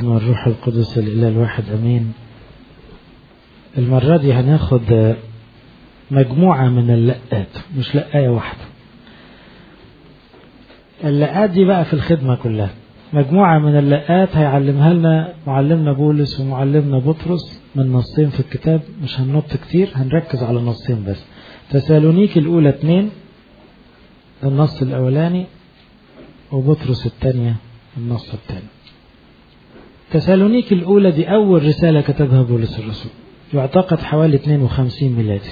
والروح القدس الإله الواحد أمين المرة دي هناخد مجموعة من اللقات مش لقاية واحدة اللقات دي بقى في الخدمة كلها مجموعة من اللقات هيعلمها لنا معلمنا بولس ومعلمنا بطرس من نصين في الكتاب مش هننط كتير هنركز على نصين بس تسالونيك الأولى اتنين النص الأولاني وبطرس الثانية النص الثاني تسالونيك الأولى دي أول رسالة كتبها بولس الرسول يعتقد حوالي 52 ميلادي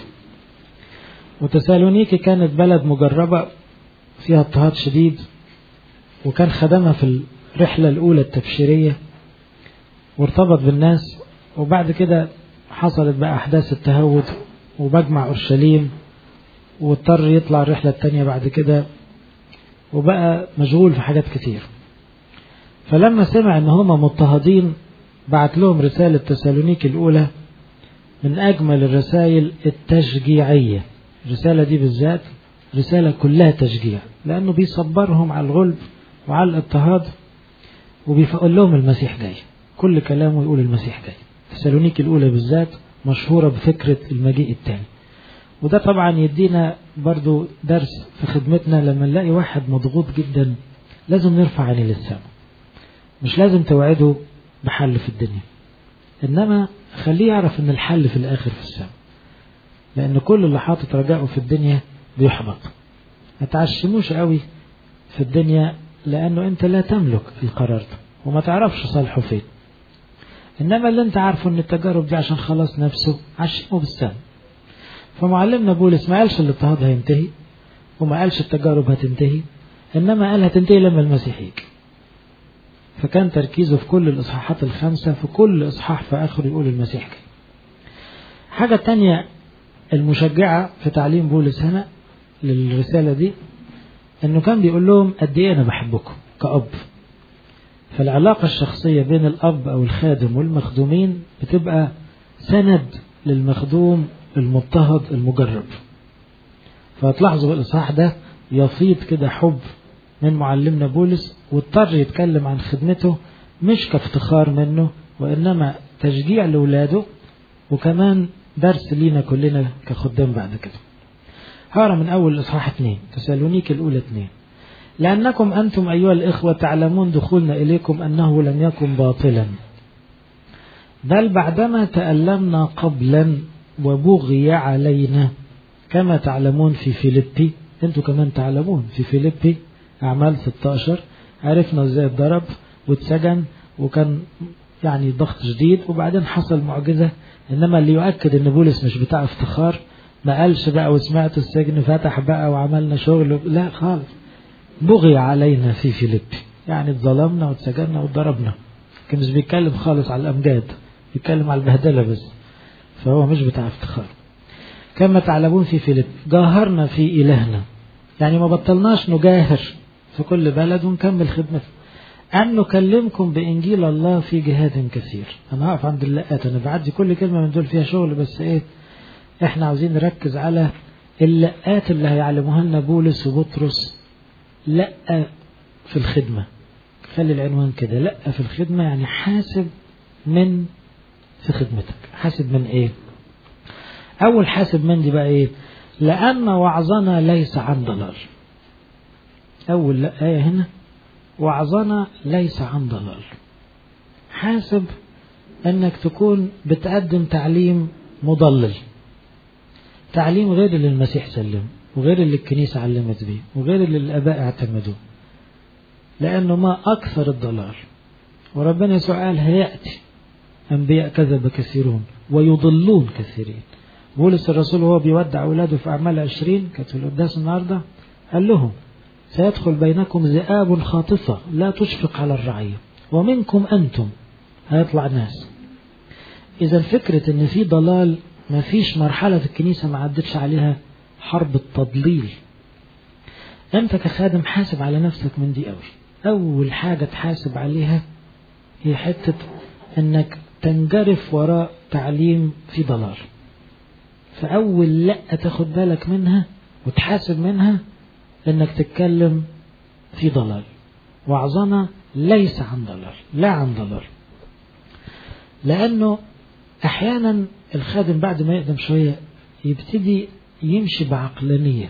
وتسالونيكي كانت بلد مجربة فيها اضطهاد شديد وكان خدمها في الرحلة الأولى التبشيرية وارتبط بالناس وبعد كده حصلت بقى أحداث التهود ومجمع أورشليم واضطر يطلع الرحلة التانية بعد كده وبقى مشغول في حاجات كتير فلما سمع ان هما مضطهدين بعت لهم رسالة تسالونيك الأولى من أجمل الرسائل التشجيعية الرسالة دي بالذات رسالة كلها تشجيع لأنه بيصبرهم على الغلب وعلى الاضطهاد وبيقول لهم المسيح جاي كل كلامه يقول المسيح جاي تسالونيك الأولى بالذات مشهورة بفكرة المجيء التاني وده طبعا يدينا برضو درس في خدمتنا لما نلاقي واحد مضغوط جدا لازم نرفع عينيه للسماء مش لازم توعده بحل في الدنيا انما خليه يعرف ان الحل في الاخر في السماء لان كل اللي حاطط رجائه في الدنيا بيحبط ما تعشموش قوي في الدنيا لانه انت لا تملك القرار ده وما تعرفش صالحه فين انما اللي انت عارفه ان التجارب دي عشان خلاص نفسه عشمه بالسماء فمعلمنا بولس ما قالش الاضطهاد هينتهي وما قالش التجارب هتنتهي انما قال هتنتهي لما المسيح يجي فكان تركيزه في كل الاصحاحات الخمسه في كل اصحاح في اخره يقول المسيح جاي حاجه تانية المشجعه في تعليم بولس هنا للرساله دي انه كان بيقول لهم قد ايه انا بحبكم كأب فالعلاقه الشخصيه بين الاب او الخادم والمخدومين بتبقى سند للمخدوم المضطهد المجرب فهتلاحظوا الإصحاح ده يفيض كده حب من معلمنا بولس واضطر يتكلم عن خدمته مش كافتخار منه وإنما تشجيع لأولاده وكمان درس لينا كلنا كخدام بعد كده هقرا من أول الإصحاح اتنين تسالونيك الأولى اتنين لأنكم أنتم أيها الإخوة تعلمون دخولنا إليكم أنه لم يكن باطلا بل بعدما تألمنا قبلا وبغي علينا كما تعلمون في فيليبي انتوا كمان تعلمون في فيليبي اعمال 16 عرفنا ازاي اتضرب واتسجن وكان يعني ضغط شديد وبعدين حصل معجزه انما اللي يؤكد ان بولس مش بتاع افتخار ما قالش بقى وسمعت السجن فتح بقى وعملنا شغل لا خالص بغي علينا في فيليبي يعني اتظلمنا واتسجننا واتضربنا كان مش بيتكلم خالص على الامجاد بيتكلم على البهدله بس فهو مش بتاع افتخار كما تعلمون في فيليب جاهرنا في إلهنا يعني ما بطلناش نجاهر في كل بلد ونكمل خدمته أن نكلمكم بإنجيل الله في جهاد كثير أنا هقف عند اللقات أنا بعدي كل كلمة من دول فيها شغل بس إيه إحنا عاوزين نركز على اللقات اللي هيعلموها لنا بولس وبطرس لقة في الخدمة خلي العنوان كده لقة في الخدمة يعني حاسب من في خدمتك حاسب من ايه اول حاسب من دي بقى ايه لان وعظنا ليس عن ضلال اول لا ايه هنا وعظنا ليس عن ضلال حاسب انك تكون بتقدم تعليم مضلل تعليم غير اللي المسيح سلم وغير اللي الكنيسة علمت بيه وغير اللي الآباء اعتمدوه لأنه ما أكثر الضلال وربنا يسوع قال هيأتي أنبياء كذب كثيرون ويضلون كثيرين بولس الرسول وهو بيودع أولاده في أعمال عشرين كانت في القداس النهاردة قال لهم سيدخل بينكم ذئاب خاطفة لا تشفق على الرعية ومنكم أنتم هيطلع ناس إذا فكرة إن في ضلال ما فيش مرحلة في الكنيسة ما عدتش عليها حرب التضليل أنت كخادم حاسب على نفسك من دي أول أول حاجة تحاسب عليها هي حتة انك تنجرف وراء تعليم في ضلال فأول لأ تاخد بالك منها وتحاسب منها انك تتكلم في ضلال وعظنا ليس عن ضلال لا عن ضلال لأنه أحيانا الخادم بعد ما يقدم شوية يبتدي يمشي بعقلانية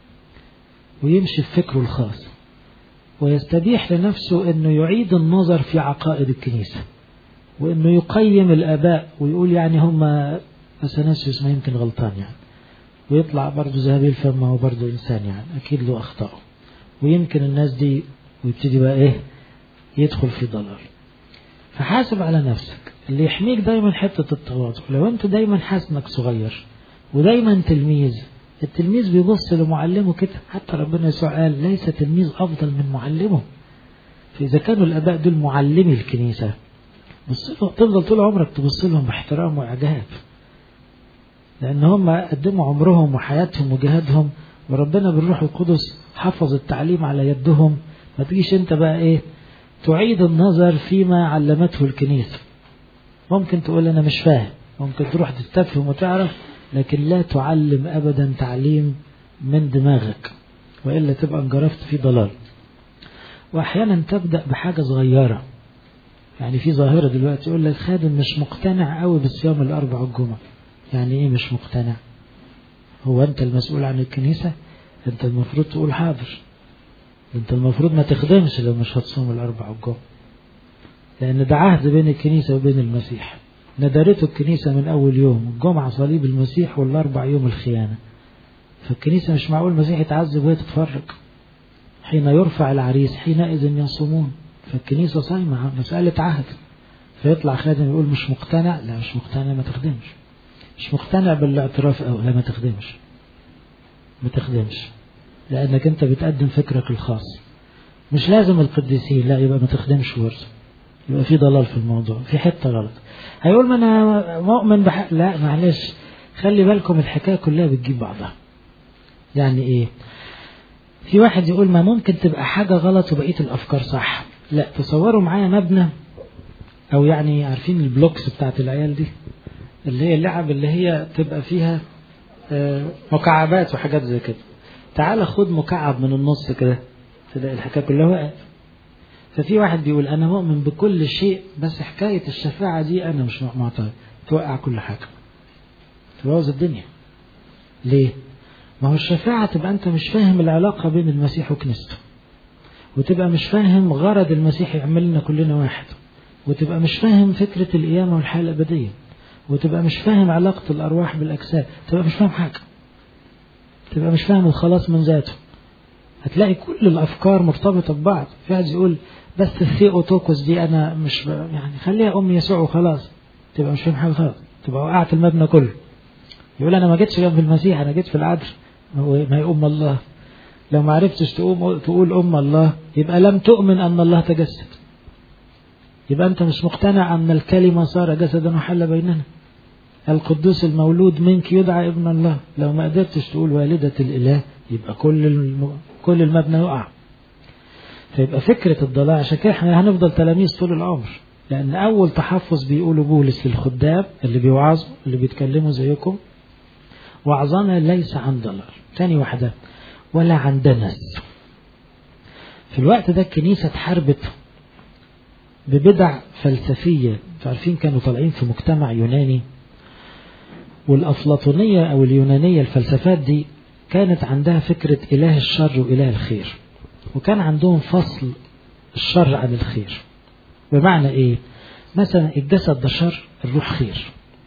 ويمشي بفكره الخاص ويستبيح لنفسه أنه يعيد النظر في عقائد الكنيسة وأنه يقيم الآباء ويقول يعني هم أثناسيوس ما يمكن غلطان يعني ويطلع برضه ذهبي الفم هو برضه إنسان يعني أكيد له أخطاء ويمكن الناس دي ويبتدي بقى إيه يدخل في ضلال فحاسب على نفسك اللي يحميك دايما حتة التواضع لو أنت دايما حاسس إنك صغير ودايما تلميذ التلميذ بيبص لمعلمه كده حتى ربنا يسوع قال ليس تلميذ أفضل من معلمه فإذا كانوا الآباء دول معلمي الكنيسة بص له تفضل طول عمرك تبص لهم باحترام وإعجاب لأن هم قدموا عمرهم وحياتهم وجهادهم وربنا بالروح القدس حفظ التعليم على يدهم ما تجيش انت بقى ايه تعيد النظر فيما علمته الكنيسة ممكن تقول انا مش فاهم ممكن تروح تستفهم وتعرف لكن لا تعلم ابدا تعليم من دماغك والا تبقى انجرفت في ضلال واحيانا تبدا بحاجه صغيره يعني في ظاهره دلوقتي يقول لك خادم مش مقتنع قوي بالصيام الاربع والجمعه يعني ايه مش مقتنع هو انت المسؤول عن الكنيسه انت المفروض تقول حاضر انت المفروض ما تخدمش لو مش هتصوم الاربع والجمعه لان ده عهد بين الكنيسه وبين المسيح ندرته الكنيسة من أول يوم الجمعة صليب المسيح والأربع يوم الخيانة فالكنيسة مش معقول المسيح يتعذب وهي تتفرج حين يرفع العريس حينئذ يصومون فالكنيسة صايمة مسألة عهد فيطلع خادم يقول مش مقتنع لا مش مقتنع ما تخدمش مش مقتنع بالاعتراف أو لا ما تخدمش ما تخدمش لأنك أنت بتقدم فكرك الخاص مش لازم القديسين لا يبقى ما تخدمش برضه يبقى في ضلال في الموضوع في حته غلط هيقول ما انا مؤمن بحق لا معلش خلي بالكم الحكايه كلها بتجيب بعضها يعني ايه في واحد يقول ما ممكن تبقى حاجه غلط وبقيه الافكار صح لا تصوروا معايا مبنى او يعني عارفين البلوكس بتاعت العيال دي اللي هي اللعب اللي هي تبقى فيها مكعبات وحاجات زي كده تعال خد مكعب من النص كده تلاقي الحكايه كلها وقعت ففي واحد بيقول انا مؤمن بكل شيء بس حكايه الشفاعه دي انا مش معترض توقع كل حاجه تبوظ الدنيا ليه ما هو الشفاعه تبقى انت مش فاهم العلاقه بين المسيح وكنيسته وتبقى مش فاهم غرض المسيح يعمل لنا كلنا واحد وتبقى مش فاهم فكره القيامه والحياه الابديه وتبقى مش فاهم علاقه الارواح بالاجساد تبقى مش فاهم حاجه تبقى مش فاهم الخلاص من ذاته هتلاقي كل الافكار مرتبطه ببعض في واحد يقول بس الثيوتوكوس دي انا مش ب... يعني خليها ام يسوع وخلاص تبقى مش فاهم حاجه خالص تبقى وقعت المبنى كله يقول انا ما جيتش جنب المسيح انا جيت في العدل هو ما هي ام الله لو ما عرفتش تقوم تقول ام الله يبقى لم تؤمن ان الله تجسد يبقى انت مش مقتنع ان الكلمه صار جسدا وحل بيننا القدوس المولود منك يدعى ابن الله لو ما قدرتش تقول والدة الإله يبقى كل الم... كل المبنى يقع فيبقى فكرة الضلال عشان كده احنا هنفضل تلاميذ طول العمر لأن أول تحفظ بيقوله بولس للخدام اللي بيوعظوا اللي بيتكلموا زيكم وعظنا ليس عن ضلال تاني واحدة ولا عن دنس في الوقت ده الكنيسة اتحاربت ببدع فلسفية عارفين كانوا طالعين في مجتمع يوناني والأفلاطونية أو اليونانية الفلسفات دي كانت عندها فكرة إله الشر وإله الخير وكان عندهم فصل الشر عن الخير بمعنى إيه مثلا الجسد ده شر الروح خير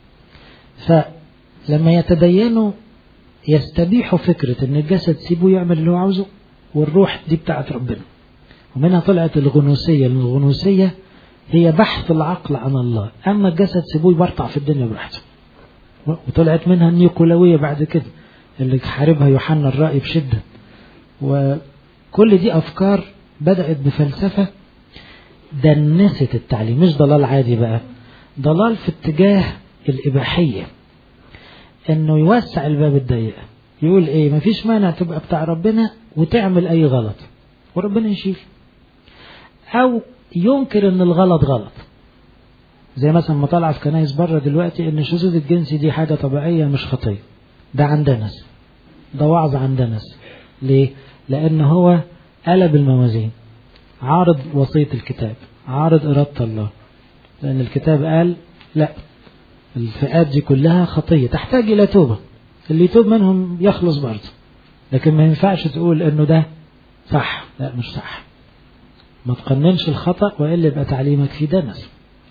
فلما يتدينوا يستبيحوا فكرة إن الجسد سيبه يعمل اللي هو عاوزه والروح دي بتاعت ربنا ومنها طلعت الغنوسية الغنوسية هي بحث العقل عن الله أما الجسد سيبوه يبرطع في الدنيا براحته وطلعت منها النيكولاوية بعد كده اللي حاربها يوحنا الرأي بشدة وكل دي أفكار بدأت بفلسفة دنست التعليم مش ضلال عادي بقى ضلال في اتجاه الإباحية إنه يوسع الباب الضيق يقول إيه مفيش مانع تبقى بتاع ربنا وتعمل أي غلط وربنا يشيل أو ينكر إن الغلط غلط زي مثلا ما طالعه في كنايس بره دلوقتي ان الشذوذ الجنسي دي حاجه طبيعيه مش خطيه ده عن دنس ده وعظ عن دنس ليه لان هو قلب الموازين عارض وصيه الكتاب عارض اراده الله لان الكتاب قال لا الفئات دي كلها خطية تحتاج إلى توبة اللي يتوب منهم يخلص برضه لكن ما ينفعش تقول إنه ده صح لا مش صح ما تقننش الخطأ وإلا يبقى تعليمك في دنس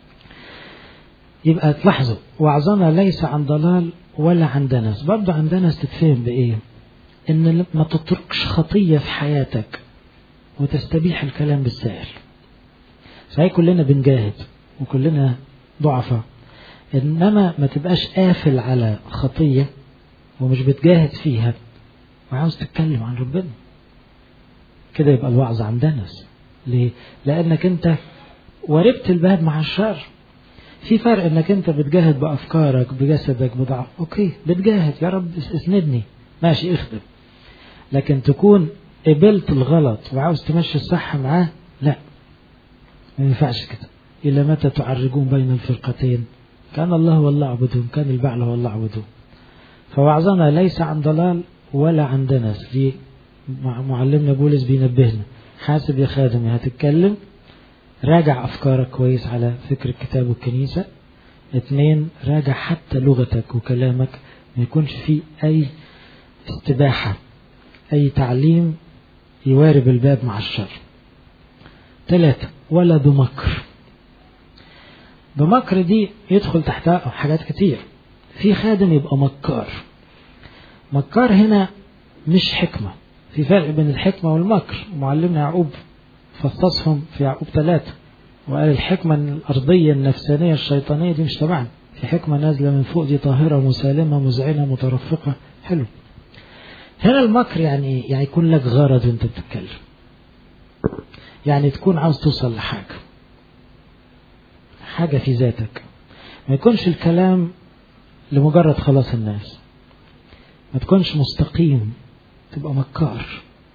يبقى تلاحظوا وعظنا ليس عن ضلال ولا عن دنس برضه عن دنس تتفهم بإيه إن ما تتركش خطية في حياتك وتستبيح الكلام بالسهل صحيح كلنا بنجاهد وكلنا ضعفاء إنما ما تبقاش قافل على خطية ومش بتجاهد فيها وعاوز تتكلم عن ربنا كده يبقى الوعظ عن دنس ليه؟ لأنك أنت وربت الباب مع الشر في فرق انك انت بتجاهد بافكارك بجسدك بضعف اوكي بتجاهد يا رب اسندني ماشي اخدم لكن تكون قبلت الغلط وعاوز تمشي الصح معاه لا ما ينفعش كده إلى متى تعرجون بين الفرقتين كان الله والله اعبدون كان البعل هو الله اعبدون فوعظنا ليس عن ضلال ولا عن دنس دي معلمنا بولس بينبهنا حاسب يا خادم هتتكلم راجع أفكارك كويس على فكر الكتاب والكنيسة اثنين راجع حتى لغتك وكلامك ما يكونش فيه أي استباحة أي تعليم يوارب الباب مع الشر ثلاثة ولا بمكر بمكر دي يدخل تحتها حاجات كتير في خادم يبقى مكار مكار هنا مش حكمة في فرق بين الحكمة والمكر معلمنا يعقوب فصصهم في يعقوب ثلاثة وقال الحكمة الأرضية النفسانية الشيطانية دي مش تبعنا في حكمة نازلة من فوق دي طاهرة مسالمة مذعنة مترفقة حلو هنا المكر يعني يعني يكون لك غرض وانت بتتكلم يعني تكون عاوز توصل لحاجة حاجة في ذاتك ما يكونش الكلام لمجرد خلاص الناس ما تكونش مستقيم تبقى مكار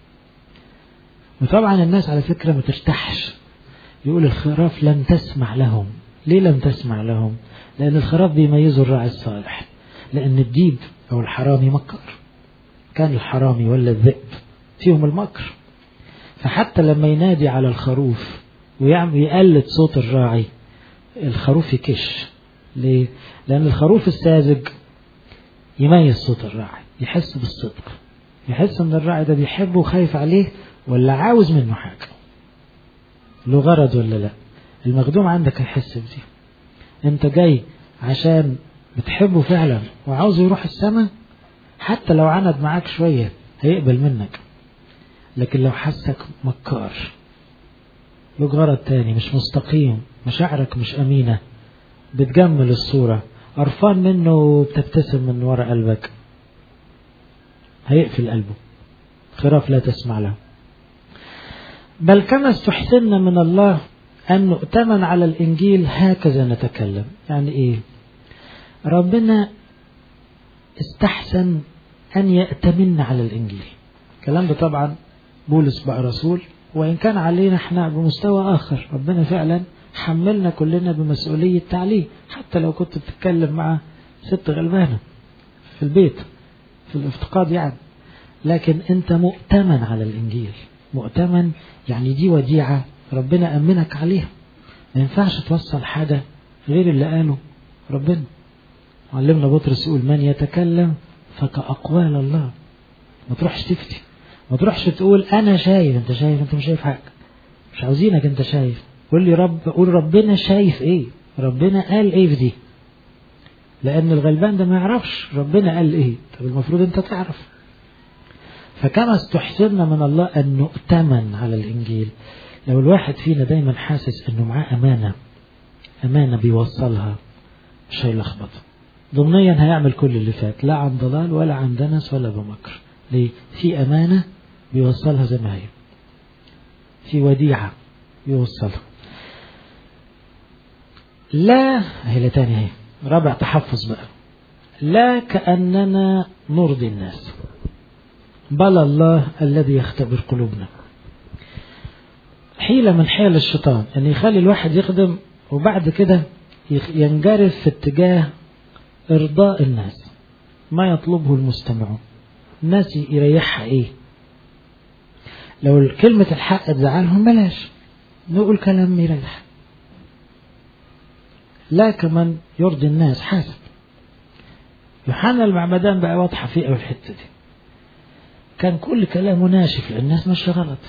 وطبعا الناس على فكرة ما ترتاحش يقول الخراف لم تسمع لهم ليه لم تسمع لهم لأن الخراف بيميزوا الراعي الصالح لأن الديب أو الحرامي مكر كان الحرامي ولا الذئب فيهم المكر فحتى لما ينادي على الخروف ويعمل يقلد صوت الراعي الخروف يكش ليه؟ لأن الخروف الساذج يميز صوت الراعي يحس بالصدق يحس ان الراعي ده بيحبه وخايف عليه ولا عاوز منه حاجة له غرض ولا لا المخدوم عندك هيحس بدي انت جاي عشان بتحبه فعلا وعاوز يروح السماء حتى لو عند معاك شوية هيقبل منك لكن لو حسك مكار له غرض تاني مش مستقيم مشاعرك مش أمينة بتجمل الصورة قرفان منه وبتبتسم من ورا قلبك هيقفل قلبه خراف لا تسمع له بل كما استحسنا من الله أن نؤتمن على الإنجيل هكذا نتكلم يعني إيه ربنا استحسن أن يأتمن على الإنجيل الكلام ده طبعا بولس بقى رسول وإن كان علينا احنا بمستوى آخر ربنا فعلا حملنا كلنا بمسؤولية تعليم حتى لو كنت بتتكلم مع ست غلبانة في البيت في الافتقاد يعني لكن انت مؤتمن على الانجيل مؤتمن يعني دي وديعة ربنا أمنك عليها ما ينفعش توصل حاجة غير اللي قاله ربنا علمنا بطرس يقول من يتكلم فكأقوال الله ما تروحش تفتي ما تروحش تقول أنا شايف أنت شايف أنت مش شايف حاجة مش عاوزينك أنت شايف قول لي رب قول ربنا شايف إيه ربنا قال إيه في دي لأن الغلبان ده ما يعرفش ربنا قال إيه طب المفروض أنت تعرف فكما استحسرنا من الله أن نؤتمن على الإنجيل لو الواحد فينا دايما حاسس أنه معاه أمانة أمانة بيوصلها مش هيلخبط ضمنيا هيعمل كل اللي فات لا عن ضلال ولا عن دنس ولا بمكر ليه في أمانة بيوصلها زي ما هي في وديعة بيوصلها لا هي تاني هي رابع تحفظ بقى لا كأننا نرضي الناس بل الله الذي يختبر قلوبنا حيلة من حيل الشيطان أن يخلي الواحد يخدم وبعد كده ينجرف في اتجاه إرضاء الناس ما يطلبه المستمعون الناس يريحها إيه لو كلمة الحق تزعلهم بلاش نقول كلام يريح لا كمن يرضي الناس حاسب يوحنا المعمدان بقى واضحة فيه قوي الحتة دي كان كل كلامه ناشف لأن الناس ماشية غلط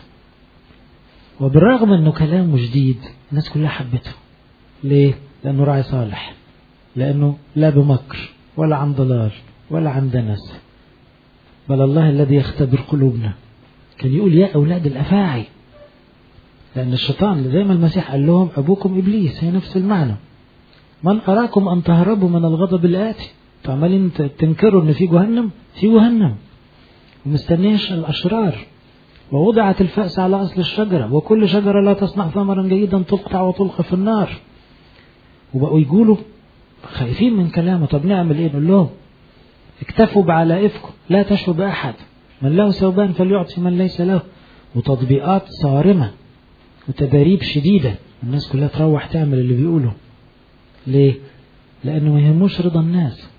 وبالرغم انه كلامه جديد الناس كلها حبته ليه؟ لأنه راعي صالح لأنه لا بمكر ولا عن ضلال ولا عن دنس بل الله الذي يختبر قلوبنا كان يقول يا أولاد الأفاعي لأن الشيطان زي ما المسيح قال لهم أبوكم إبليس هي نفس المعنى من أراكم أن تهربوا من الغضب الآتي عمالين تنكروا إن في جهنم في جهنم ومستنيش الأشرار ووضعت الفأس على أصل الشجرة وكل شجرة لا تصنع ثمرا جيدا تقطع وتلقى في النار وبقوا يقولوا خايفين من كلامه طب نعمل ايه نقول لهم اكتفوا بعلائفكم لا تشوا بأحد من له ثوبان فليعطي من ليس له وتطبيقات صارمة وتداريب شديدة الناس كلها تروح تعمل اللي بيقوله ليه لأنه ما يهموش رضا الناس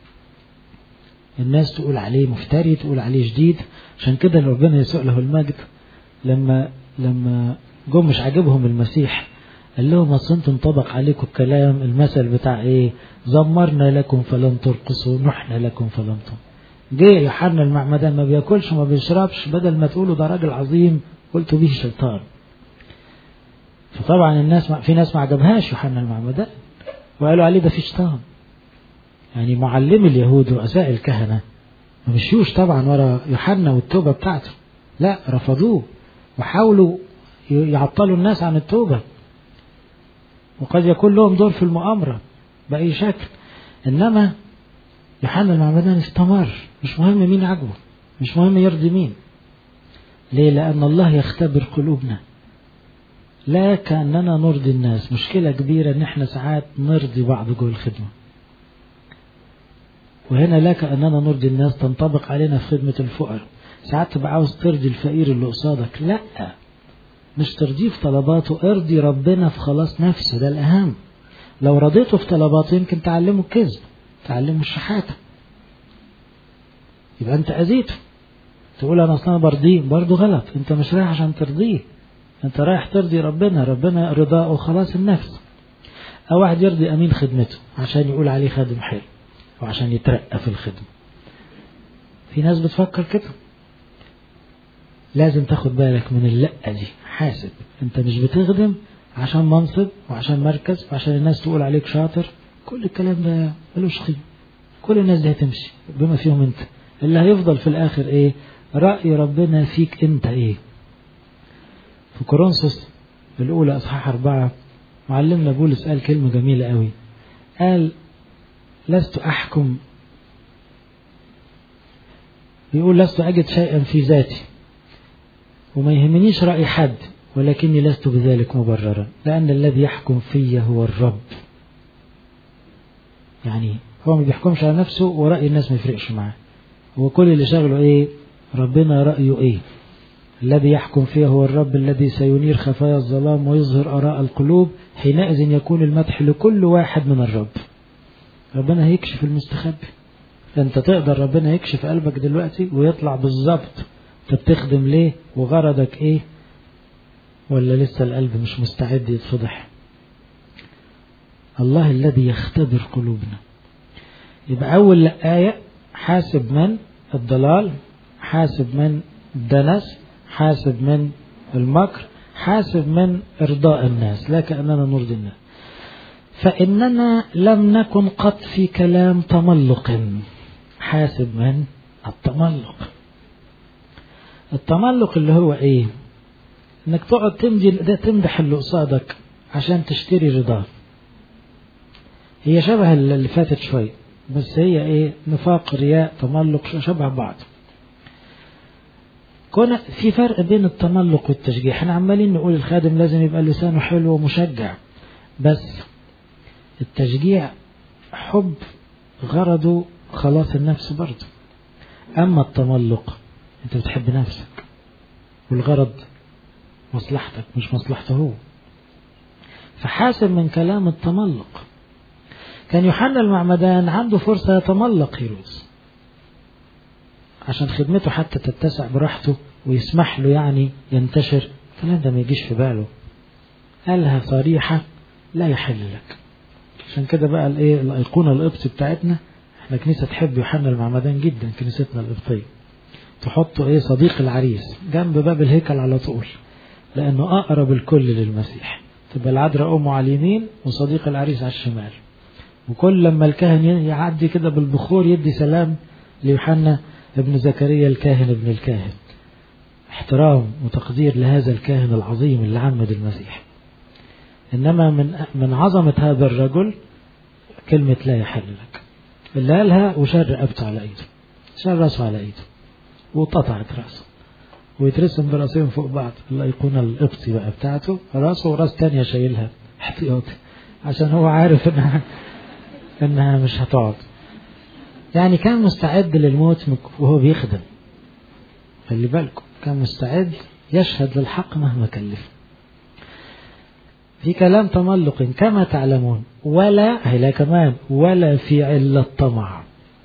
الناس تقول عليه مفتري تقول عليه جديد عشان كده ربنا يسوع له المجد لما لما جم مش عاجبهم المسيح قال لهم اصل انتم انطبق عليكم الكلام المثل بتاع ايه زمرنا لكم فلم ترقصوا نحنا لكم فلم ترقصوا جه يوحنا المعمدان ما بياكلش وما بيشربش بدل ما تقولوا ده راجل عظيم قلتوا به شيطان فطبعا الناس ما في ناس ما عجبهاش يوحنا المعمدان وقالوا عليه ده في شيطان يعني معلمي اليهود رؤساء الكهنه ما مشيوش طبعا ورا يوحنا والتوبه بتاعته لا رفضوه وحاولوا يعطلوا الناس عن التوبه وقد يكون لهم دور في المؤامره باي شكل انما يوحنا المعمدان استمر مش مهم مين عجبه مش مهم يرضي مين ليه لأن الله يختبر قلوبنا لا كأننا نرضي الناس مشكلة كبيرة ان احنا ساعات نرضي بعض جوه الخدمة وهنا لا كأننا نرضي الناس تنطبق علينا في خدمة الفقراء ساعات تبقى عاوز ترضي الفقير اللي قصادك لا مش ترضيه في طلباته ارضي ربنا في خلاص نفسه ده الأهم لو رضيته في طلباته يمكن تعلمه الكذب تعلمه الشحاتة يبقى انت اذيته تقول انا اصلا برضيه برضه غلط انت مش رايح عشان ترضيه انت رايح ترضي ربنا ربنا رضاءه خلاص النفس او واحد يرضي امين خدمته عشان يقول عليه خادم حلو وعشان يترقى في الخدمة في ناس بتفكر كده لازم تاخد بالك من اللقة دي حاسب انت مش بتخدم عشان منصب وعشان مركز وعشان الناس تقول عليك شاطر كل الكلام ده ملوش قيمة كل الناس دي هتمشي بما فيهم انت اللي هيفضل في الاخر ايه رأي ربنا فيك انت ايه في كورنثوس الاولى اصحاح اربعة معلمنا بولس قال كلمة جميلة قوي قال لست احكم بيقول لست اجد شيئا في ذاتي وما يهمنيش رأي حد ولكني لست بذلك مبررا لأن الذي يحكم في هو الرب يعني هو ما بيحكمش على نفسه ورأي الناس ما يفرقش معاه هو كل اللي شغله ايه ربنا رأيه ايه الذي يحكم فيه هو الرب الذي سينير خفايا الظلام ويظهر آراء القلوب حينئذ يكون المدح لكل واحد من الرب ربنا هيكشف المستخبي انت تقدر ربنا يكشف قلبك دلوقتي ويطلع بالظبط انت بتخدم ليه وغرضك ايه ولا لسه القلب مش مستعد يتفضح الله الذي يختبر قلوبنا يبقى أول آية حاسب من الضلال حاسب من الدنس حاسب من المكر حاسب من إرضاء الناس لا كأننا نرضي الناس فإننا لم نكن قط في كلام تملق حاسب من التملق التملق اللي هو ايه انك تقعد تمدي ده تمدح اللي قصادك عشان تشتري رضاه هي شبه اللي فاتت شويه بس هي ايه نفاق رياء تملق شبه بعض كون في فرق بين التملق والتشجيع احنا عمالين نقول الخادم لازم يبقى لسانه حلو ومشجع بس التشجيع حب غرضه خلاص النفس برضه اما التملق انت بتحب نفسك والغرض مصلحتك مش مصلحته هو فحاسب من كلام التملق كان يوحنا المعمدان عنده فرصة يتملق هيرودس عشان خدمته حتى تتسع براحته ويسمح له يعني ينتشر الكلام ده ما يجيش في باله قالها صريحة لا يحل لك عشان كده بقى الايه الايقونه القبطي بتاعتنا احنا كنيسه تحب يوحنا المعمدان جدا كنيستنا القبطيه تحطوا ايه صديق العريس جنب باب الهيكل على طول لانه اقرب الكل للمسيح تبقى العذراء امه على اليمين وصديق العريس على الشمال وكل لما الكاهن يعدي كده بالبخور يدي سلام ليوحنا ابن زكريا الكاهن ابن الكاهن احترام وتقدير لهذا الكاهن العظيم اللي عمد المسيح انما من من عظمه هذا الرجل كلمه لا يحل لك اللي قالها وشر رقبته على ايده شر راسه على ايده واتقطعت راسه ويترسم براسين فوق بعض الايقونه القبطي بقى بتاعته راسه وراس تانية شايلها احتياطي عشان هو عارف انها انها مش هتقعد يعني كان مستعد للموت وهو بيخدم خلي بالكم كان مستعد يشهد للحق مهما كلف في كلام تملق كما تعلمون ولا هي كمان ولا في علة طمع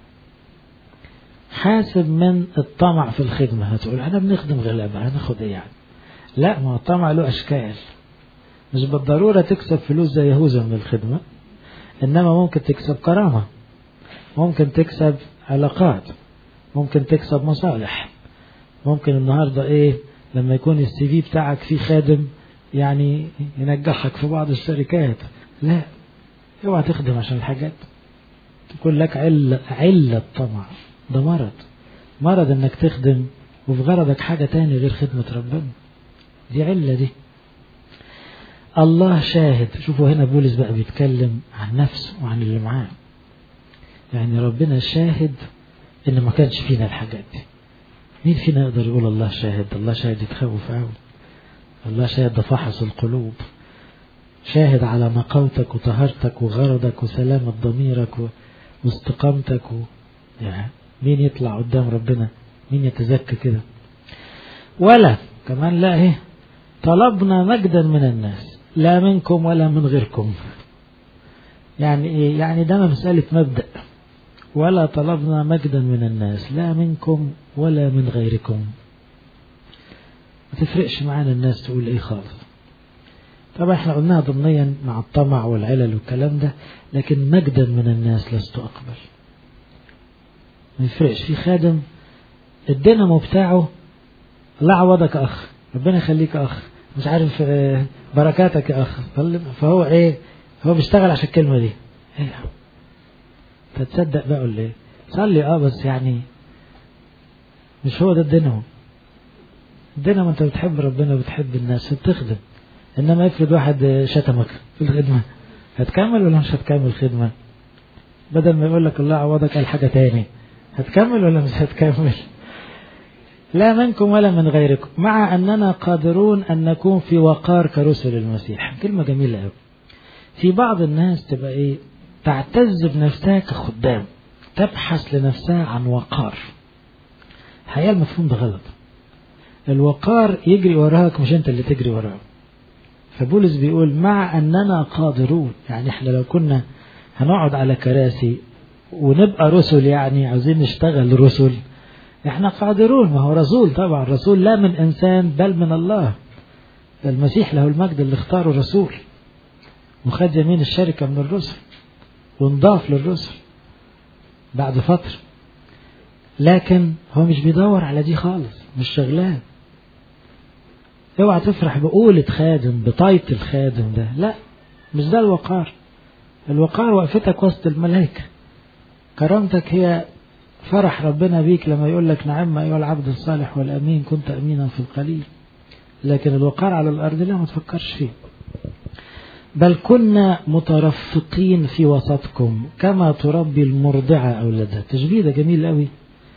حاسب من الطمع في الخدمة هتقول أنا بنخدم غلابة هناخد إيه يعني لا ما الطمع له أشكال مش بالضرورة تكسب فلوس زي يهوذا من الخدمة إنما ممكن تكسب كرامة ممكن تكسب علاقات ممكن تكسب مصالح ممكن النهاردة إيه لما يكون السي في بتاعك فيه خادم يعني ينجحك في بعض الشركات لا اوعى تخدم عشان الحاجات تكون لك علة علة طمع ده مرض مرض انك تخدم وفي غرضك حاجة تاني غير خدمة ربنا دي علة دي الله شاهد شوفوا هنا بولس بقى بيتكلم عن نفسه وعن اللي معاه يعني ربنا شاهد ان ما كانش فينا الحاجات دي مين فينا يقدر يقول الله شاهد الله شاهد يتخوف قوي الله شاهد ده فحص القلوب شاهد على نقاوتك وطهارتك وغرضك وسلامة ضميرك واستقامتك و... يعني مين يطلع قدام ربنا مين يتزكى كده ولا كمان لا ايه طلبنا مجدا من الناس لا منكم ولا من غيركم يعني ايه يعني ده مسألة مبدأ ولا طلبنا مجدا من الناس لا منكم ولا من غيركم ما تفرقش معانا الناس تقول ايه خالص طبعا احنا قلناها ضمنيا مع الطمع والعلل والكلام ده لكن مجدا من الناس لست اقبل ما يفرقش في خادم الدينامو بتاعه الله عوضك اخ ربنا يخليك اخ مش عارف بركاتك يا اخ فهو ايه هو بيشتغل عشان الكلمه دي ايه تتصدق بقى ولا ايه صلي اه بس يعني مش هو ده الدينامو الدينامو انت بتحب ربنا وبتحب الناس فبتخدم انما افرض واحد شتمك في الخدمه هتكمل ولا مش هتكمل خدمه بدل ما يقول لك الله عوضك قال حاجه تاني هتكمل ولا مش هتكمل لا منكم ولا من غيركم مع أننا قادرون أن نكون في وقار كرسل المسيح كلمة جميلة قوي في بعض الناس تبقى إيه تعتز بنفسها كخدام تبحث لنفسها عن وقار الحقيقة المفهوم ده غلط الوقار يجري وراك مش انت اللي تجري وراه فبولس بيقول مع أننا قادرون يعني احنا لو كنا هنقعد على كراسي ونبقى رسل يعني عاوزين نشتغل رسل احنا قادرون ما هو رسول طبعا رسول لا من انسان بل من الله المسيح له المجد اللي اختاره رسول وخد يمين الشركة من الرسل وانضاف للرسل بعد فترة لكن هو مش بيدور على دي خالص مش شغلان اوعى تفرح بقولة خادم بطاية الخادم ده لا مش ده الوقار الوقار وقفتك وسط الملائكة كرامتك هي فرح ربنا بيك لما يقول لك نعم أيها العبد الصالح والأمين كنت أمينا في القليل لكن الوقار على الأرض لا ما تفكرش فيه بل كنا مترفقين في وسطكم كما تربي المرضعة أولادها تشبيه ده جميل قوي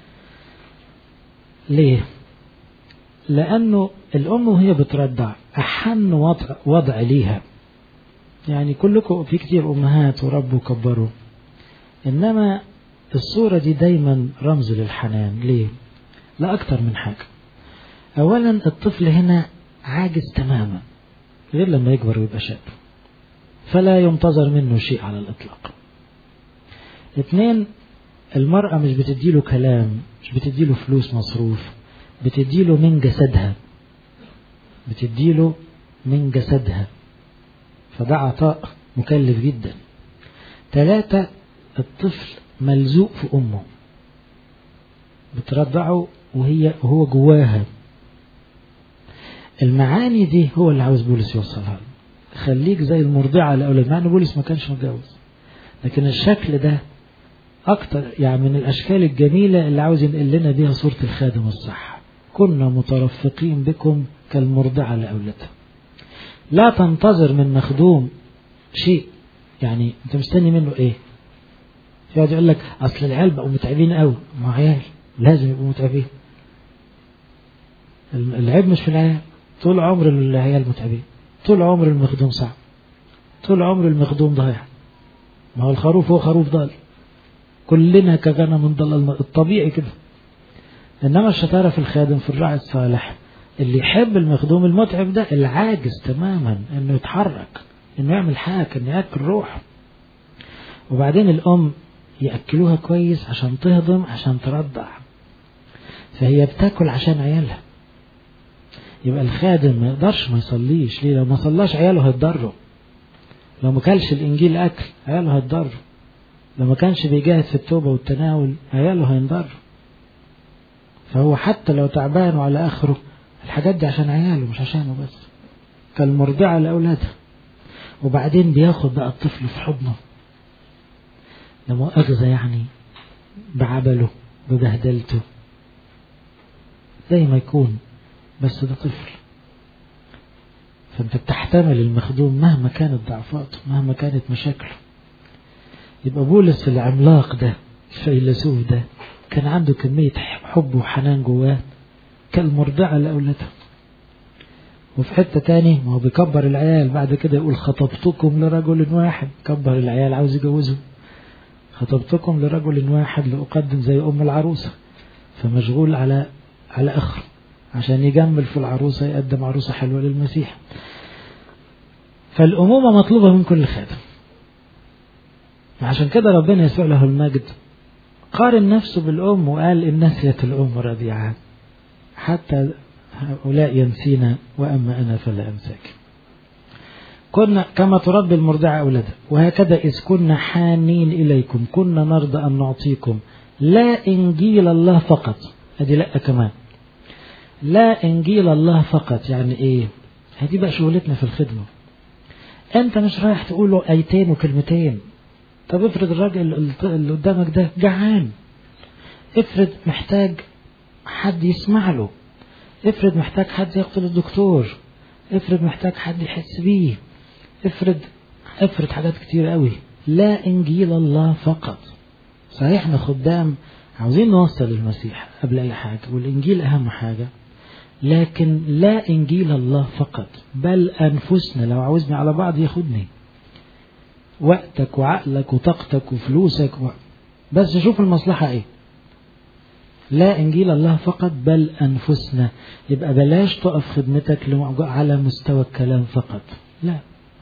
ليه لأنه الأم وهي بترضع أحن وضع, وضع ليها يعني كلكم في كتير أمهات وربوا وكبروا إنما الصورة دي دايما رمز للحنان ليه لا أكتر من حاجة أولا الطفل هنا عاجز تماما غير لما يكبر ويبقى شاب فلا ينتظر منه شيء على الإطلاق اثنين المرأة مش بتديله كلام مش بتديله فلوس مصروف بتديله من جسدها بتديله من جسدها فده عطاء مكلف جدا ثلاثة الطفل ملزوق في أمه بترضعه وهي وهو جواها المعاني دي هو اللي عاوز بولس يوصلها خليك زي المرضعة لأولاد مع أن بولس ما كانش متجوز لكن الشكل ده أكتر يعني من الأشكال الجميلة اللي عاوز ينقل لنا بيها صورة الخادم الصح كنا مترفقين بكم كالمرضعة لأولادها لا تنتظر من مخدوم شيء يعني أنت مستني منه إيه يقعد يقول لك أصل العيال بقوا متعبين قوي ما عيال لازم يبقوا متعبين العيب مش في العيال طول عمر العيال متعبين طول عمر المخدوم صعب طول عمر المخدوم ضايع ما هو الخروف هو خروف ضال كلنا كغنم ضل الطبيعي كده انما الشطاره في الخادم في الراعي الصالح اللي يحب المخدوم المتعب ده العاجز تماما انه يتحرك انه يعمل حاجه انه ياكل روح وبعدين الام ياكلوها كويس عشان تهضم عشان ترضع فهي بتاكل عشان عيالها يبقى الخادم ما يقدرش ما يصليش ليه لو ما صلاش عياله هيتضروا لو ما كلش الانجيل اكل عياله هيتضروا لو ما كانش بيجاهد في التوبه والتناول عياله هينضروا فهو حتى لو تعبان وعلى اخره الحاجات دي عشان عياله مش عشانه بس كالمرضعة لأولادها وبعدين بياخد بقى الطفل في حضنه لمؤاخذة يعني بعبله ببهدلته زي ما يكون بس ده طفل فانت بتحتمل المخدوم مهما كانت ضعفاته مهما كانت مشاكله يبقى بولس العملاق ده الفيلسوف ده كان عنده كمية حب وحنان جواه كالمرضعة لأولادها وفي حتة تاني ما هو بيكبر العيال بعد كده يقول خطبتكم لرجل واحد كبر العيال عاوز يجوزهم خطبتكم لرجل واحد لأقدم زي أم العروسة فمشغول على على آخره عشان يجمل في العروسة يقدم عروسة حلوة للمسيح فالأمومة مطلوبة من كل خادم عشان كده ربنا يسوع له المجد قارن نفسه بالأم وقال إن نسيت الأم رضيعان حتى هؤلاء ينسينا وأما أنا فلا أنساك كنا كما تربي المرضعة أولادها وهكذا إذ كنا حانين إليكم كنا نرضى أن نعطيكم لا إنجيل الله فقط هذه لا كمان لا إنجيل الله فقط يعني إيه هذه بقى شغلتنا في الخدمة أنت مش رايح تقول له آيتين وكلمتين طب افرض الراجل اللي قدامك ده جعان افرض محتاج حد يسمع له افرض محتاج حد يقتل الدكتور افرض محتاج حد يحس بيه افرض افرض حاجات كتير قوي لا انجيل الله فقط صحيح احنا خدام عاوزين نوصل المسيح قبل اي حاجه والانجيل اهم حاجه لكن لا انجيل الله فقط بل انفسنا لو عاوزني على بعض ياخدني وقتك وعقلك وطاقتك وفلوسك و... بس شوف المصلحه ايه لا إنجيل الله فقط بل أنفسنا يبقى بلاش تقف خدمتك على مستوى الكلام فقط لا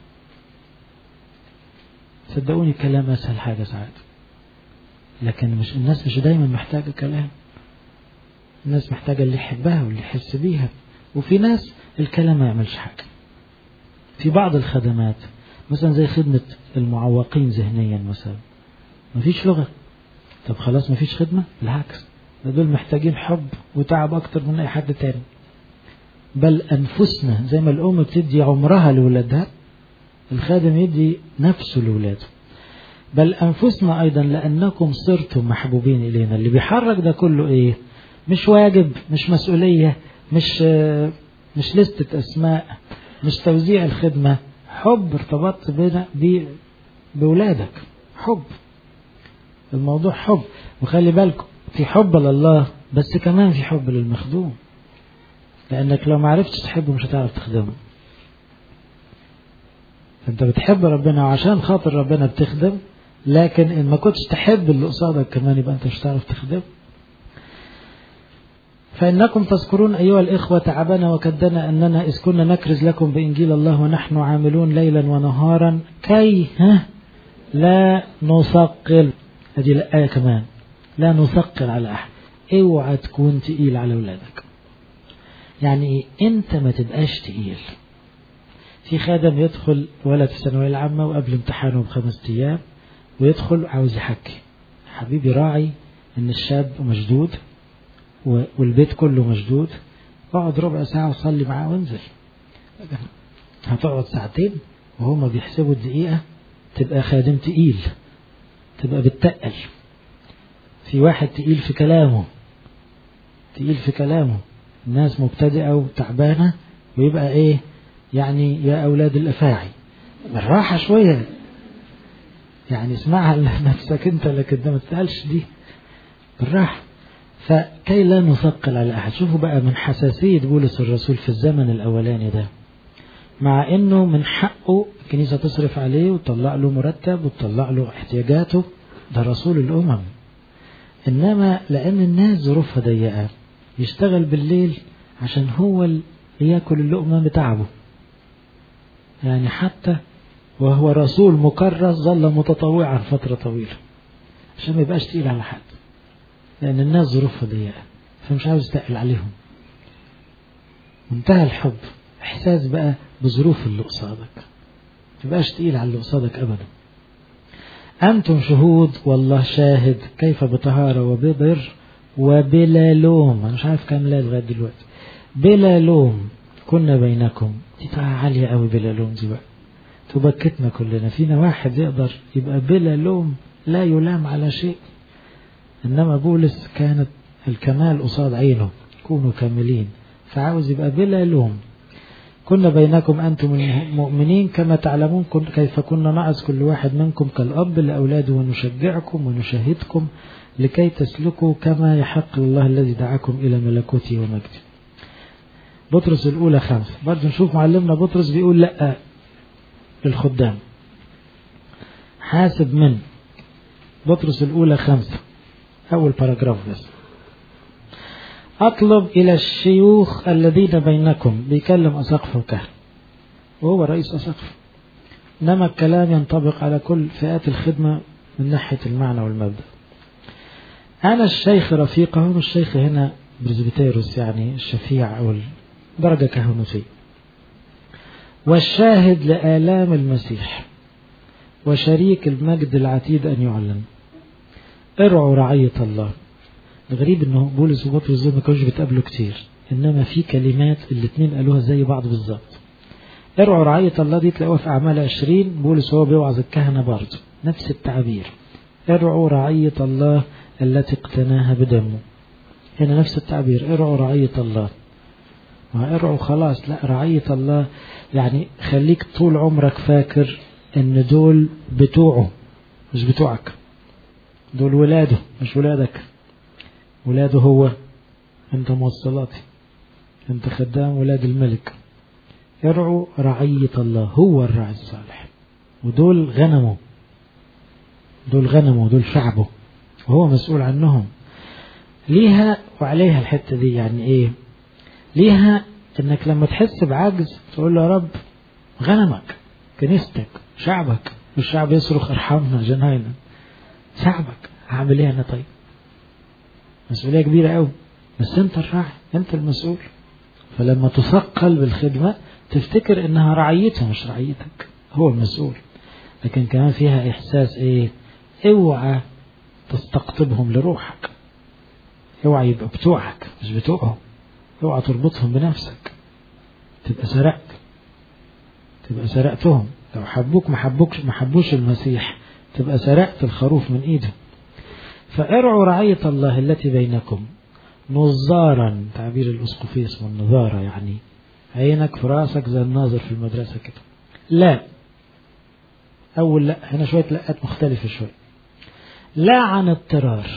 صدقوني الكلام أسهل حاجة ساعات لكن مش الناس مش دايما محتاجة كلام الناس محتاجة اللي يحبها واللي يحس بيها وفي ناس الكلام ما يعملش حاجة في بعض الخدمات مثلا زي خدمة المعوقين ذهنيا مثلا مفيش لغة طب خلاص مفيش خدمة بالعكس دول محتاجين حب وتعب أكتر من أي حد تاني بل أنفسنا زي ما الأم بتدي عمرها لولادها الخادم يدي نفسه لولاده بل أنفسنا أيضا لأنكم صرتم محبوبين إلينا اللي بيحرك ده كله إيه مش واجب مش مسؤولية مش مش لستة أسماء مش توزيع الخدمة حب ارتبطت بنا بولادك حب الموضوع حب وخلي بالكم في حب لله بس كمان في حب للمخدوم لأنك لو ما عرفتش تحبه مش هتعرف تخدمه فأنت بتحب ربنا وعشان خاطر ربنا بتخدم لكن إن ما كنتش تحب اللي قصادك كمان يبقى أنت مش هتعرف تخدمه فإنكم تذكرون أيها الإخوة تعبنا وكدنا أننا إذ كنا نكرز لكم بإنجيل الله ونحن عاملون ليلا ونهارا كي ها لا نثقل هذه الآية كمان لا نثقل على أحد اوعى تكون تقيل على أولادك يعني أنت ما تبقاش تقيل في خادم يدخل ولد في الثانوية العامة وقبل امتحانه بخمس أيام ويدخل عاوز يحكي حبيبي راعي ان الشاب مشدود والبيت كله مشدود اقعد ربع ساعة وصلي معاه وانزل هتقعد ساعتين وهما بيحسبوا الدقيقة تبقى خادم تقيل تبقى بتتقل في واحد تقيل في كلامه تقيل في كلامه الناس مبتدئة وتعبانة ويبقى ايه يعني يا أولاد الأفاعي بالراحة شوية يعني اسمعها لنفسك انت لكن ده ما تسألش دي بالراحة فكي لا نثقل على أحد شوفوا بقى من حساسية بولس الرسول في الزمن الأولاني ده مع انه من حقه الكنيسة تصرف عليه وتطلع له مرتب وتطلع له احتياجاته ده رسول الأمم إنما لأن الناس ظروفها ضيقة يشتغل بالليل عشان هو اللي ياكل اللقمة بتعبه يعني حتى وهو رسول مكرس ظل متطوعا فترة طويلة عشان ما يبقاش تقيل على حد لأن الناس ظروفها ضيقة فمش عاوز يتقل عليهم منتهى الحب إحساس بقى بظروف اللي قصادك تبقاش تقيل على اللي قصادك أبدا أنتم شهود والله شاهد كيف بطهارة وببر وبلا لوم أنا مش عارف كام لا لغاية دلوقتي بلا لوم كنا بينكم دي بقى عالية قوي بلا لوم دي بقى تبكتنا كلنا فينا واحد يقدر يبقى بلا لوم لا يلام على شيء إنما بولس كانت الكمال قصاد عينه كونوا كاملين فعاوز يبقى بلا لوم كنا بينكم أنتم المؤمنين كما تعلمون كيف كنا نعظ كل واحد منكم كالأب لأولاده ونشجعكم ونشاهدكم لكي تسلكوا كما يحق الله الذي دعاكم إلى ملكوته ومجده بطرس الأولى خمسة برضه نشوف معلمنا بطرس بيقول لأ للخدام حاسب من بطرس الأولى خمسة أول باراجراف بس أطلب إلى الشيوخ الذين بينكم بيكلم أسقف وكهن وهو رئيس أسقف إنما الكلام ينطبق على كل فئات الخدمة من ناحية المعنى والمبدأ أنا الشيخ رفيقه الشيخ هنا برزبتيروس يعني الشفيع أو درجة كهنوتية والشاهد لآلام المسيح وشريك المجد العتيد أن يعلن ارعوا رعية الله الغريب انه بولس وبطرس دول ما كانوش بيتقابلوا كتير انما في كلمات الاثنين قالوها زي بعض بالظبط ارعوا رعية الله دي تلاقوها في اعمال 20 بولس هو بيوعظ الكهنة برضه نفس التعبير ارعوا رعية الله التي اقتناها بدمه هنا نفس التعبير ارعوا رعية الله ما ارعوا خلاص لا رعية الله يعني خليك طول عمرك فاكر ان دول بتوعه مش بتوعك دول ولاده مش ولادك ولاده هو انت موصلاتي انت خدام ولاد الملك يرعوا رعية الله هو الراعي الصالح ودول غنمه دول غنمه دول شعبه وهو مسؤول عنهم ليها وعليها الحتة دي يعني ايه ليها انك لما تحس بعجز تقول له يا رب غنمك كنيستك شعبك والشعب يصرخ ارحمنا جناينا شعبك هعمل ايه انا طيب مسؤولية كبيرة قوي بس انت الراعي انت المسؤول فلما تثقل بالخدمة تفتكر انها رعيته مش رعيتك هو المسؤول لكن كمان فيها احساس ايه اوعى تستقطبهم لروحك اوعى يبقى بتوعك مش بتوعهم اوعى تربطهم بنفسك تبقى سرقت تبقى سرقتهم لو حبوك ما حبوكش ما حبوش المسيح تبقى سرقت الخروف من ايده فارعوا رعية الله التي بينكم نظارا تعبير الأسقفية اسمه النظارة يعني عينك في راسك زي الناظر في المدرسة كده لا أول لا هنا شوية لقات مختلفة شوية لا عن اضطرار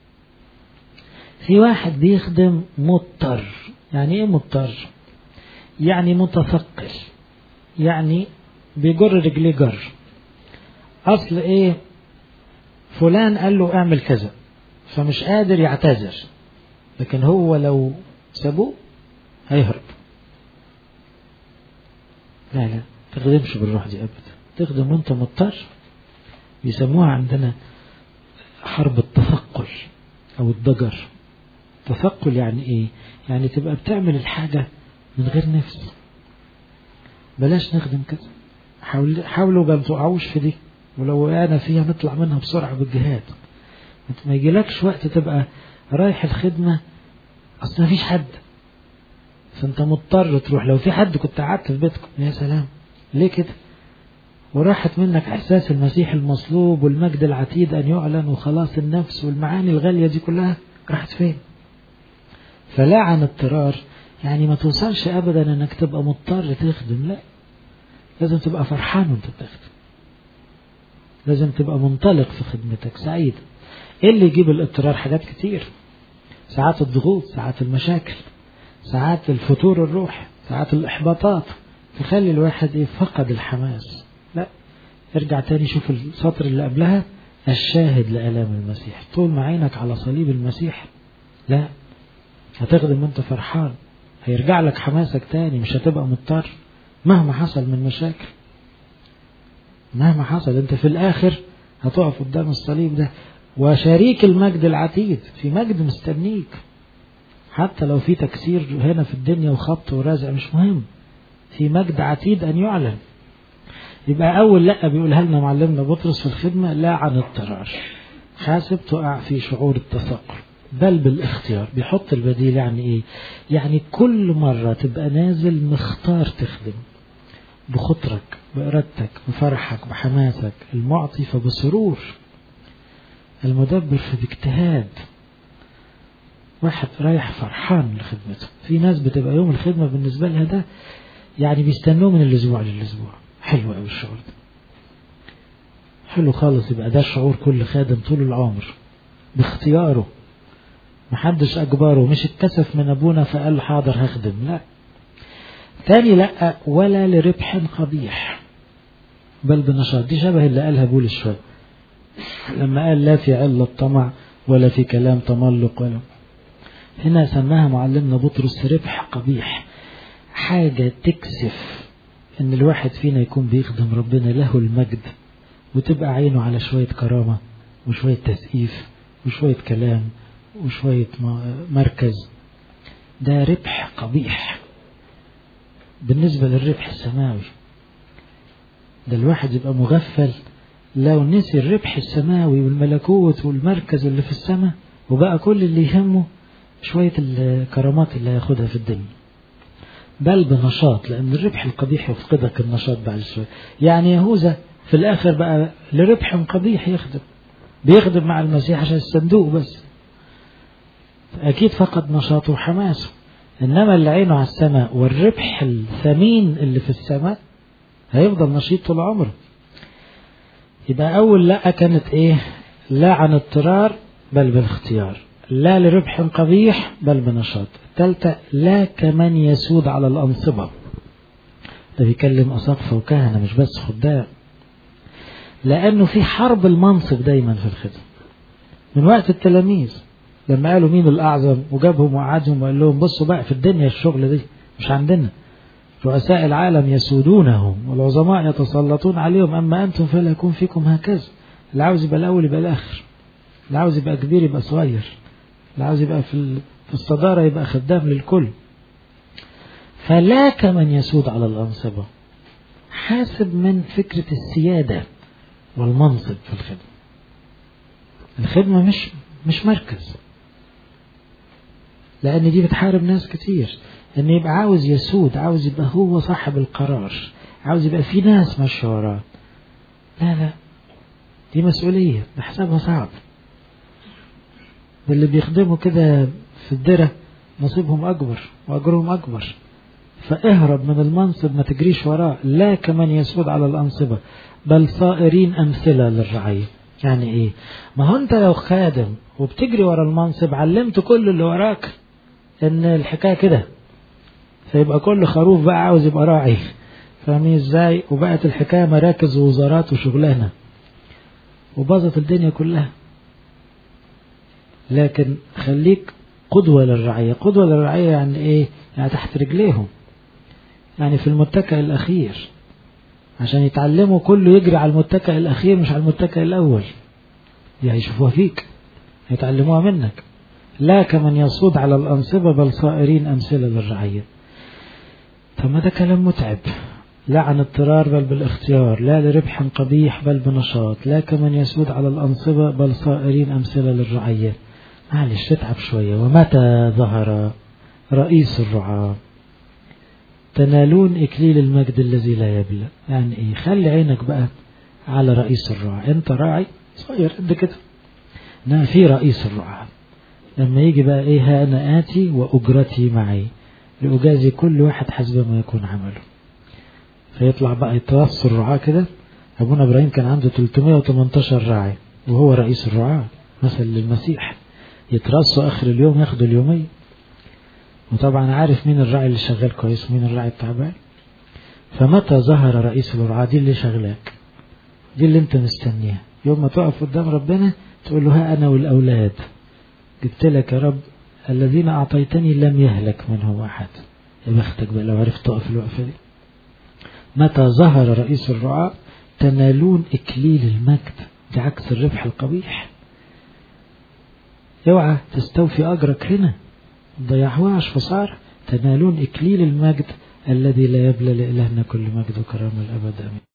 في واحد بيخدم مضطر يعني ايه مضطر يعني متثقل يعني بيجر رجليه جر اصل ايه فلان قال له اعمل كذا فمش قادر يعتذر لكن هو لو سابوه هيهرب لا لا تخدمش بالروح دي ابدا تخدم وانت مضطر بيسموها عندنا حرب التثقل او الضجر تثقل يعني ايه يعني تبقى بتعمل الحاجة من غير نفس بلاش نخدم كذا حاول حاولوا ما تقعوش في دي ولو وقعنا فيها نطلع منها بسرعة بالجهاد انت ما يجيلكش وقت تبقى رايح الخدمة اصل ما فيش حد فانت مضطر تروح لو في حد كنت قعدت في بيتكم يا سلام ليه كده وراحت منك احساس المسيح المصلوب والمجد العتيد ان يعلن وخلاص النفس والمعاني الغالية دي كلها راحت فين فلا عن اضطرار يعني ما توصلش ابدا انك تبقى مضطر تخدم لا لازم تبقى فرحان وانت بتخدم لازم تبقى منطلق في خدمتك سعيد ايه اللي يجيب الاضطرار حاجات كتير ساعات الضغوط ساعات المشاكل ساعات الفتور الروح ساعات الاحباطات تخلي الواحد ايه فقد الحماس لا ارجع تاني شوف السطر اللي قبلها الشاهد لآلام المسيح طول ما عينك على صليب المسيح لا هتخدم وانت فرحان هيرجع لك حماسك تاني مش هتبقى مضطر مهما حصل من مشاكل مهما حصل انت في الاخر هتقف قدام الصليب ده وشريك المجد العتيد في مجد مستنيك حتى لو في تكسير هنا في الدنيا وخبط ورزع مش مهم في مجد عتيد ان يعلن يبقى اول لا بيقولها لنا معلمنا بطرس في الخدمه لا عن اضطرار حاسب تقع في شعور التثقل بل بالاختيار بيحط البديل يعني ايه يعني كل مرة تبقى نازل مختار تخدم بخطرك بإرادتك بفرحك بحماسك المعطي فبسرور المدبر فباجتهاد واحد رايح فرحان لخدمته في ناس بتبقى يوم الخدمة بالنسبة لها ده يعني بيستنوه من الأسبوع للأسبوع حلو قوي الشعور ده حلو خالص يبقى ده شعور كل خادم طول العمر باختياره محدش أجبره مش اتكسف من أبونا فقال حاضر هخدم لا تاني لا ولا لربح قبيح بل بنشاط دي شبه اللي قالها بولس شوية لما قال لا في علة الطمع ولا في كلام تملق ولا هنا سماها معلمنا بطرس ربح قبيح حاجة تكسف ان الواحد فينا يكون بيخدم ربنا له المجد وتبقى عينه على شوية كرامة وشوية تسقيف وشوية كلام وشوية مركز ده ربح قبيح بالنسبة للربح السماوي ده الواحد يبقى مغفل لو نسي الربح السماوي والملكوت والمركز اللي في السماء وبقى كل اللي يهمه شوية الكرامات اللي هياخدها في الدنيا بل بنشاط لأن الربح القبيح يفقدك النشاط بعد شوية يعني يهوذا في الآخر بقى لربح قبيح يخدم بيخدم مع المسيح عشان الصندوق بس أكيد فقد نشاطه وحماسه إنما اللي عينه على السماء والربح الثمين اللي في السماء هيفضل نشيط طول عمره يبقى أول لا كانت إيه لا عن اضطرار بل بالاختيار لا لربح قبيح بل بنشاط الثالثة لا كمن يسود على الأنصبة ده بيكلم أساقفة وكهنة مش بس خدام لأنه في حرب المنصب دايما في الخدمة من وقت التلاميذ لما قالوا مين الأعظم وجابهم وقعدهم وقال لهم بصوا بقى في الدنيا الشغل دي مش عندنا رؤساء العالم يسودونهم والعظماء يتسلطون عليهم أما أنتم فلا يكون فيكم هكذا اللي عاوز يبقى الأول يبقى الآخر اللي عاوز يبقى كبير يبقى صغير اللي عاوز يبقى في في الصدارة يبقى خدام للكل فلا كمن يسود على الأنصبة حاسب من فكرة السيادة والمنصب في الخدمة الخدمة مش مش مركز لأن دي بتحارب ناس كتير إن يبقى عاوز يسود عاوز يبقى هو صاحب القرار عاوز يبقى في ناس ماشية وراه لا لا دي مسؤولية ده حسابها صعب اللي بيخدموا كده في الدرة نصيبهم أكبر وأجرهم أكبر فاهرب من المنصب ما تجريش وراه لا كمن يسود على الأنصبة بل صائرين أمثلة للرعية يعني إيه ما هو أنت لو خادم وبتجري ورا المنصب علمت كل اللي وراك إن الحكاية كده فيبقى كل خروف بقى عاوز يبقى راعي فاهمين ازاي وبقت الحكاية مراكز ووزارات وشغلانة وباظت الدنيا كلها لكن خليك قدوة للرعية قدوة للرعية يعني ايه يعني تحت رجليهم يعني في المتكئ الأخير عشان يتعلموا كله يجري على المتكئ الأخير مش على المتكئ الأول دي هيشوفوها فيك هيتعلموها منك لا كمن يصود على الأنصبة بل صائرين أمثلة للرعية طب ما ده كلام متعب لا عن اضطرار بل بالاختيار لا لربح قبيح بل بنشاط لا كمن يسود على الأنصبة بل صائرين أمثلة للرعية معلش تتعب شوية ومتى ظهر رئيس الرعاة تنالون إكليل المجد الذي لا يبلى يعني إيه خلي عينك بقى على رئيس الرعاة أنت راعي صغير قد كده إنما في رئيس الرعاة لما يجي بقى إيه ها أنا آتي وأجرتي معي لأجازي كل واحد حسب ما يكون عمله فيطلع بقى يتوصل الرعاة كده أبونا إبراهيم كان عنده 318 راعي وهو رئيس الرعاة مثل للمسيح يترصوا آخر اليوم ياخدوا اليومية وطبعا عارف مين الراعي اللي شغال كويس ومين الراعي التعبان فمتى ظهر رئيس الرعاة دي اللي شغلاك دي اللي انت مستنيها يوم ما تقف قدام ربنا تقول له ها أنا والأولاد جبت لك يا رب الذين أعطيتني لم يهلك منهم أحد يا بختك بقى لو عرفت تقف الوقفة دي متى ظهر رئيس الرعاة تنالون إكليل المجد دي عكس الربح القبيح اوعى تستوفي أجرك هنا ضيعوهاش خسارة تنالون إكليل المجد الذي لا يبلى لإلهنا كل مجد وكرامة الأبد أمين